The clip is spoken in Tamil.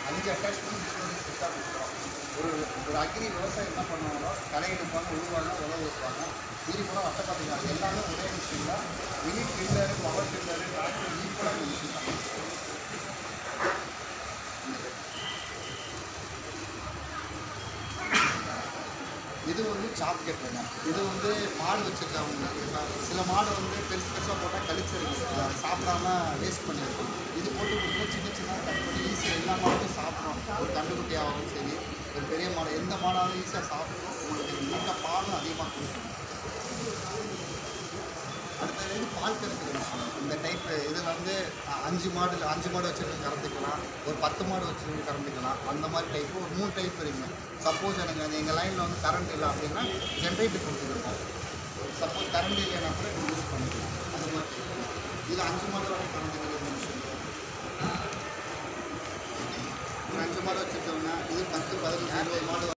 அஞ்சு அட்டாச்மெண்ட் மிஷினரி செட்டாக கொடுக்குறோம் ஒரு ஒரு அக்ரி விவசாயம் என்ன பண்ணுவாங்களோ களை எடுப்பாங்க உழுவாங்க உழவு வைப்பாங்க மீறி போனால் வட்ட பார்த்துக்கலாம் எல்லாமே ஒரே மிஷின் தான் mini tiller power tiller tractor ஈக்குவலாக மிஷின் தான் இது வந்து சாப் கட்டுங்க இது வந்து மாடு வச்சுருக்கவங்க சில மாடு வந்து பெருசு பெருசாக போட்டால் கழிச்சிருக்கு அதை சாப்பிடாம வேஸ்ட் பண்ணியிருக்கோம் இது போட்டு கொடுத்தா சின்ன சின்ன கட் பண்ணி ஈஸியாக எல்லா மாடும் சாப்பிட்றோம் ஒரு கண்டுக்குட்டி ஆகும் சரி ஒரு பெரிய மாடு எந்த மாடாலும் ஈஸியாக சாப்பிட்றோம் உங்களுக்கு நீட்டாக பாலும் அதிகமாக கொடுக்கும் அடுத்தது வந்து பால் கறக்கிற மிஷின் இந்த டைப் இது வந்து அஹ், அஞ்சு மாடு அஞ்சு மாடு வச்சுருந்து கறந்துக்கலாம் ஒரு பத்து மாடு வச்சுருந்து கறந்துக்கலாம் அந்த மாதிரி டைப்பு ஒரு மூணு டைப் இருக்குங்க சப்போஸ் எனக்கு அந்த எங்கள் லைனில் வந்து கரண்ட் இல்லை அப்படின்னா ஜென்ரேட்டர் கொடுத்துருக்கோம் சப்போஸ் கரண்ட் இல்லைன்னா கூட யூஸ் பண்ணிக்கலாம் அந்த மாதிரி type. இது அஞ்சு மாடு வரை கறந்துக்கிற மிஷின் ஒரு அஞ்சு மாடு வச்சுருக்கோங்க இது பத்து பதினஞ்சு இருபது மாடு